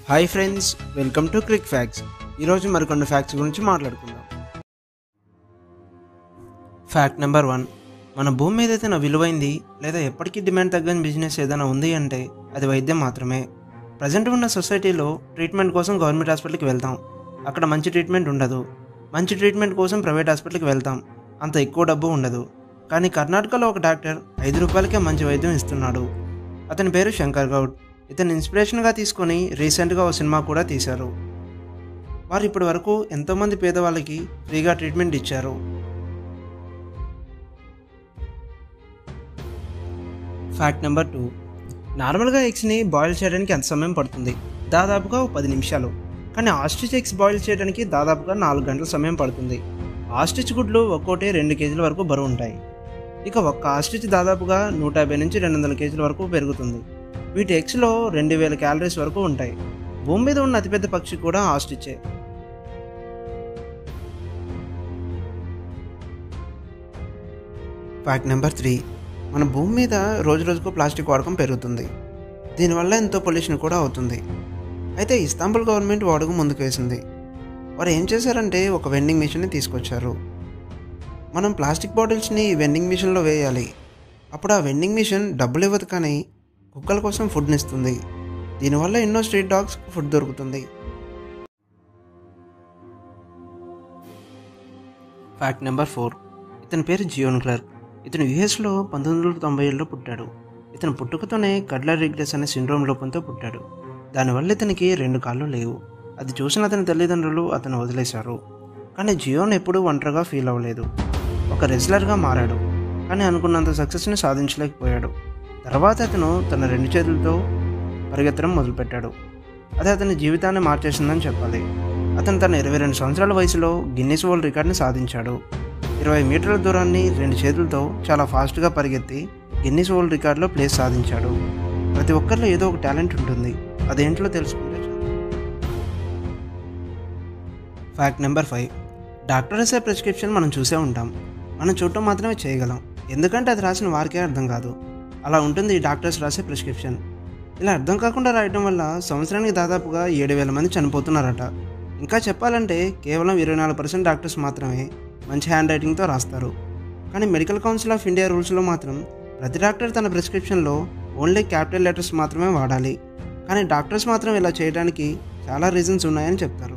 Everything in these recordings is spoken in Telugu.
hi friends welcome to cric facts ఈరోజు మరికొన్ని ఫ్యాక్ట్స్ గురించి మాట్లాడుకుందాం ఫ్యాక్ట్ నెంబర్ వన్ మన భూమి మీద ఏదైనా విలువైంది లేదా ఎప్పటికీ డిమాండ్ తగ్గని బిజినెస్ ఏదైనా ఉంది అంటే అది వైద్యం మాత్రమే ప్రజెంట్ ఉన్న సొసైటీలో ట్రీట్మెంట్ కోసం గవర్నమెంట్ హాస్పిటల్కి వెళ్తాం అక్కడ మంచి ట్రీట్మెంట్ ఉండదు మంచి ట్రీట్మెంట్ కోసం ప్రైవేట్ హాస్పిటల్కి వెళ్తాం అంత ఎక్కువ డబ్బు ఉండదు కానీ కర్ణాటకలో ఒక డాక్టర్ ఐదు రూపాయలకే మంచి వైద్యం ఇస్తున్నాడు అతని పేరు శంకర్ గౌడ్ ఇతను ఇన్స్పిరేషన్గా తీసుకొని రీసెంట్గా ఒక సినిమా కూడా తీశారు వారు ఇప్పటి వరకు ఎంతోమంది పేదవాళ్ళకి ఫ్రీగా ట్రీట్మెంట్ ఇచ్చారు ఫ్యాక్ట్ నెంబర్ టూ నార్మల్గా ఎగ్స్ని బాయిల్ చేయడానికి ఎంత సమయం పడుతుంది దాదాపుగా ఒక పది నిమిషాలు కానీ ఆస్ట్రిచ్ ఎగ్స్ బాయిల్ చేయడానికి దాదాపుగా నాలుగు గంటల సమయం పడుతుంది ఆస్ట్రిచ్ గుడ్లు ఒక్కోటి రెండు కేజీల వరకు బరువు ఉంటాయి ఇక ఒక్క ఆస్ట్రిచ్ దాదాపుగా నూట యాభై నుంచి రెండు వందల కేజీల వరకు పెరుగుతుంది వీటి ఎగ్స్లో రెండు వేల క్యాలరీస్ వరకు ఉంటాయి భూమి మీద ఉన్న అతిపెద్ద పక్షి కూడా ఆస్ట్రిచే ఫ్యాక్ట్ నెంబర్ త్రీ మన భూమి మీద రోజు రోజుకు ప్లాస్టిక్ వాడకం పెరుగుతుంది దీనివల్ల ఎంతో పొల్యూషన్ కూడా అవుతుంది అయితే ఇస్తాంబుల్ గవర్నమెంట్ వాడకం ముందుకు వేసింది వారు ఏం చేశారంటే ఒక వెండింగ్ మిషన్ని తీసుకొచ్చారు మనం ప్లాస్టిక్ బాటిల్స్ని వెండింగ్ మిషన్లో వేయాలి అప్పుడు ఆ వెండింగ్ మిషన్ డబ్బులు ఇవ్వదు కానీ కుక్కల కోసం ఫుడ్ని ఇస్తుంది దీనివల్ల ఎన్నో స్ట్రీట్ డాగ్స్ ఫుడ్ దొరుకుతుంది ఫ్యాక్ట్ నెంబర్ ఫోర్ ఇతని పేరు జియోన్ క్లర్క్ ఇతను యుఎస్లో పంతొమ్మిది వందల తొంభై ఏడులో పుట్టాడు ఇతను పుట్టుకతోనే కడ్లర్ రిగ్రెస్ అనే సిండ్రోమ్ లోపంతో పుట్టాడు దానివల్ల ఇతనికి రెండు కాళ్ళు లేవు అది చూసిన అతని తల్లిదండ్రులు అతను వదిలేశారు కానీ జియోన్ ఎప్పుడూ ఒంటరిగా ఫీల్ అవ్వలేదు ఒక రెజ్లర్గా మారాడు కానీ అనుకున్నంత సక్సెస్ని సాధించలేకపోయాడు తర్వాత అతను తన రెండు చేతులతో పరిగెత్తడం మొదలుపెట్టాడు అది అతని జీవితాన్ని మార్చేసిందని చెప్పాలి అతను తన ఇరవై రెండు సంవత్సరాల వయసులో గిన్నీస్ వరల్డ్ రికార్డ్ని సాధించాడు ఇరవై మీటర్ల దూరాన్ని రెండు చేతులతో చాలా ఫాస్ట్గా పరిగెత్తి గిన్నీస్ వరల్డ్ రికార్డులో ప్లేస్ సాధించాడు ప్రతి ఒక్కరిలో ఏదో ఒక టాలెంట్ ఉంటుంది అదేంట్లో తెలుసుకుంటే చాలు ఫ్యాక్ట్ నెంబర్ ఫైవ్ డాక్టర్ రాసే ప్రిస్క్రిప్షన్ మనం చూసే ఉంటాం మనం చూడటం మాత్రమే చేయగలం ఎందుకంటే అది రాసిన వారికే అర్థం కాదు అలా ఉంటుంది ఈ డాక్టర్స్ రాసే ప్రిస్క్రిప్షన్ ఇలా అర్థం కాకుండా రాయడం వల్ల సంవత్సరానికి దాదాపుగా ఏడు వేల మంది చనిపోతున్నారట ఇంకా చెప్పాలంటే కేవలం ఇరవై నాలుగు పర్సెంట్ డాక్టర్స్ మాత్రమే మంచి హ్యాండ్ రైటింగ్తో రాస్తారు కానీ మెడికల్ కౌన్సిల్ ఆఫ్ ఇండియా రూల్స్లో మాత్రం ప్రతి డాక్టర్ తన ప్రిస్క్రిప్షన్లో ఓన్లీ క్యాపిటల్ లెటర్స్ మాత్రమే వాడాలి కానీ డాక్టర్స్ మాత్రం ఇలా చేయడానికి చాలా రీజన్స్ ఉన్నాయని చెప్తారు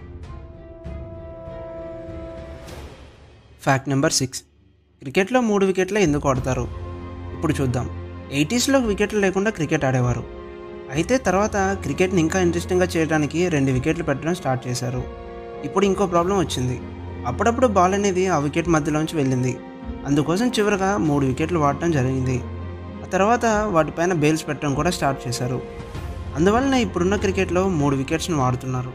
ఫ్యాక్ట్ నెంబర్ సిక్స్ క్రికెట్లో మూడు వికెట్లే ఎందుకు ఆడతారు ఇప్పుడు చూద్దాం ఎయిటీస్లో వికెట్లు లేకుండా క్రికెట్ ఆడేవారు అయితే తర్వాత క్రికెట్ని ఇంకా ఇంట్రెస్టింగ్గా చేయడానికి రెండు వికెట్లు పెట్టడం స్టార్ట్ చేశారు ఇప్పుడు ఇంకో ప్రాబ్లం వచ్చింది అప్పుడప్పుడు బాల్ అనేది ఆ వికెట్ మధ్యలోంచి వెళ్ళింది అందుకోసం చివరిగా మూడు వికెట్లు వాడటం జరిగింది ఆ తర్వాత వాటిపైన బేల్స్ పెట్టడం కూడా స్టార్ట్ చేశారు అందువలన ఇప్పుడున్న క్రికెట్లో మూడు వికెట్స్ని వాడుతున్నారు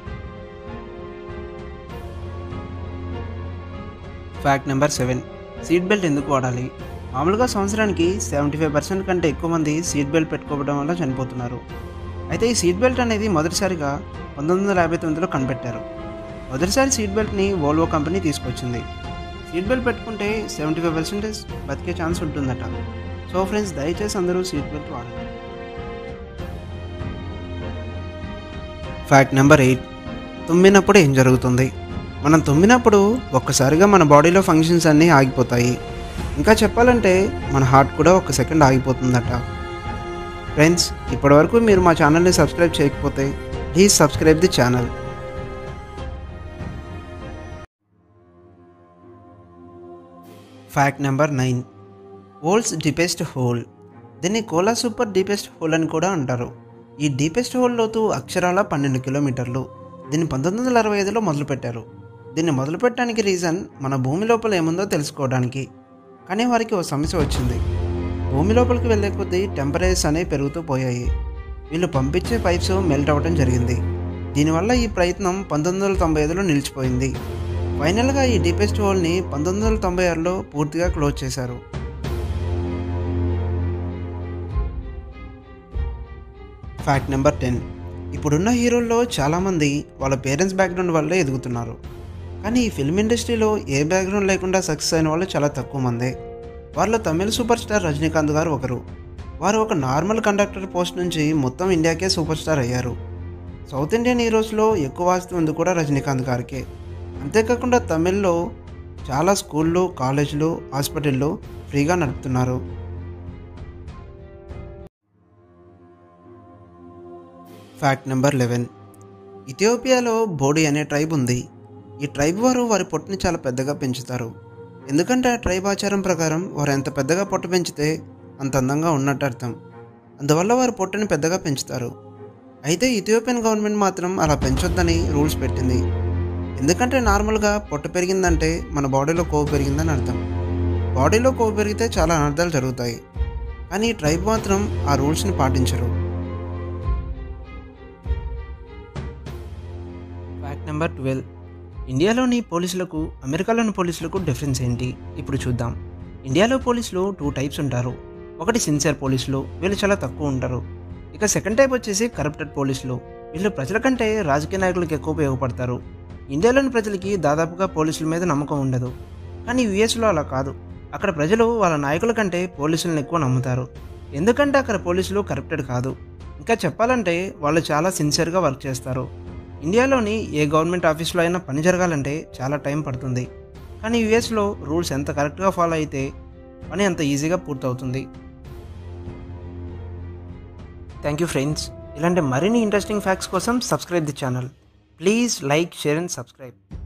fact number seven seat belt ఎందుకు వాడాలి మామూలుగా సంవత్సరానికి సెవెంటీ ఫైవ్ పర్సెంట్ కంటే ఎక్కువ మంది సీట్ బెల్ట్ పెట్టుకోవడం వల్ల చనిపోతున్నారు అయితే ఈ సీట్ బెల్ట్ అనేది మొదటిసారిగా పంతొమ్మిది వందల యాభై తొమ్మిదిలో కనిపెట్టారు మొదటిసారి సీట్ బెల్ట్ని వోల్వో కంపెనీ తీసుకొచ్చింది సీట్ బెల్ట్ పెట్టుకుంటే సెవెంటీ ఫైవ్ పర్సెంటేజ్ బతికే ఛాన్స్ ఉంటుందట సో ఫ్రెండ్స్ దయచేసి అందరూ సీట్ బెల్ట్ వాడండి ఫ్యాక్ట్ నెంబర్ ఎయిట్ తుమ్మినప్పుడు ఏం జరుగుతుంది మనం తుమ్మినప్పుడు ఒక్కసారిగా మన బాడీలో ఫంక్షన్స్ అన్నీ ఆగిపోతాయి ఇంకా చెప్పాలంటే మన హార్ట్ కూడా ఒక సెకండ్ ఆగిపోతుందట ఫ్రెండ్స్ ఇప్పటివరకు మీరు మా ఛానల్ని సబ్స్క్రైబ్ చేయకపోతే please subscribe the channel fact number nine world's deepest hole దీన్ని కోలా సూపర్ డీపెస్ట్ హోల్ అని కూడా అంటారు ఈ డీపెస్ట్ హోల్ లోతు అక్షరాల పన్నెండు కిలోమీటర్లు దీన్ని పంతొమ్మిది వందల అరవై ఐదులో మొదలుపెట్టారు దీన్ని మొదలుపెట్టడానికి రీజన్ మన భూమి లోపల ఏముందో తెలుసుకోవడానికి కానీ వారికి ఓ సమస్య వచ్చింది భూమి లోపలికి వెళ్ళే కొద్దీ టెంపరేచర్స్ అనేవి పెరుగుతూ పోయాయి వీళ్ళు పంపించే పైప్స్ మెల్ట్ అవ్వడం జరిగింది దీనివల్ల ఈ ప్రయత్నం పంతొమ్మిది వందల తొంభై ఐదులో నిలిచిపోయింది ఫైనల్గా ఈ డీపెస్ట్ హోల్ని పంతొమ్మిది వందల తొంభై ఆరులో పూర్తిగా క్లోజ్ చేశారు ఫ్యాక్ట్ నెంబర్ టెన్ ఇప్పుడున్న హీరోల్లో చాలామంది వాళ్ళ పేరెంట్స్ బ్యాక్గ్రౌండ్ వల్లే ఎదుగుతున్నారు కానీ ఈ ఫిల్మ్ ఇండస్ట్రీలో ఏ బ్యాక్గ్రౌండ్ లేకుండా సక్సెస్ అయిన వాళ్ళు చాలా తక్కువ మందే వాళ్ళలో తమిళ సూపర్ స్టార్ రజనీకాంత్ గారు ఒకరు వారు ఒక నార్మల్ కండక్టర్ పోస్ట్ నుంచి మొత్తం ఇండియాకే సూపర్ స్టార్ అయ్యారు సౌత్ ఇండియన్ హీరోస్లో ఎక్కువ ఆస్తి ఉంది కూడా రజనీకాంత్ గారికే అంతేకాకుండా తమిళ్లో చాలా స్కూళ్ళు కాలేజీలు హాస్పిటల్లో ఫ్రీగా నడుపుతున్నారు ఫ్యాక్ట్ నెంబర్ లెవెన్ ఇథియోపియాలో బోడీ అనే ట్రైబ్ ఉంది ఈ ట్రైబ్ వారు వారి పొట్టుని చాలా పెద్దగా పెంచుతారు ఎందుకంటే ఆ ట్రైబ్ ఆచారం ప్రకారం వారు ఎంత పెద్దగా పొట్ట పెంచితే అంత అందంగా ఉన్నట్టు అర్థం అందువల్ల వారు పొట్టుని పెద్దగా పెంచుతారు అయితే ఇథియోపియన్ గవర్నమెంట్ మాత్రం అలా పెంచొద్దని రూల్స్ పెట్టింది ఎందుకంటే నార్మల్గా పొట్ట పెరిగిందంటే మన బాడీలో కొవ్వు పెరిగిందని అర్థం బాడీలో కొవ్వు పెరిగితే చాలా అనర్థాలు జరుగుతాయి కానీ ఈ ట్రైబ్ మాత్రం ఆ రూల్స్ని పాటించరు ఫ్యాక్ట్ నెంబర్ ట్వెల్వ్ ఇండియాలోని పోలీసులకు అమెరికాలోని పోలీసులకు డిఫరెన్స్ ఏంటి ఇప్పుడు చూద్దాం ఇండియాలో పోలీసులు టూ టైప్స్ ఉంటారు ఒకటి సిన్సియర్ పోలీసులు వీళ్ళు చాలా తక్కువ ఉంటారు ఇక సెకండ్ టైప్ వచ్చేసి కరప్టెడ్ పోలీసులు వీళ్ళు ప్రజల కంటే రాజకీయ నాయకులకు ఎక్కువ ఉపయోగపడతారు ఇండియాలోని ప్రజలకి దాదాపుగా పోలీసుల మీద నమ్మకం ఉండదు కానీ యుఎస్లో అలా కాదు అక్కడ ప్రజలు వాళ్ళ నాయకుల కంటే పోలీసులను ఎక్కువ నమ్ముతారు ఎందుకంటే అక్కడ పోలీసులు కరప్టెడ్ కాదు ఇంకా చెప్పాలంటే వాళ్ళు చాలా సిన్సియర్గా వర్క్ చేస్తారు ఇండియాలోని ఏ గవర్నమెంట్ ఆఫీస్లో అయినా పని జరగాలంటే చాలా టైం పడుతుంది కానీ యుఎస్లో రూల్స్ ఎంత కరెక్ట్గా ఫాలో అయితే పని అంత ఈజీగా పూర్తవుతుంది థ్యాంక్ యూ ఫ్రెండ్స్ ఇలాంటి మరిన్ని ఇంట్రెస్టింగ్ ఫ్యాక్ట్స్ కోసం subscribe the channel please like share and subscribe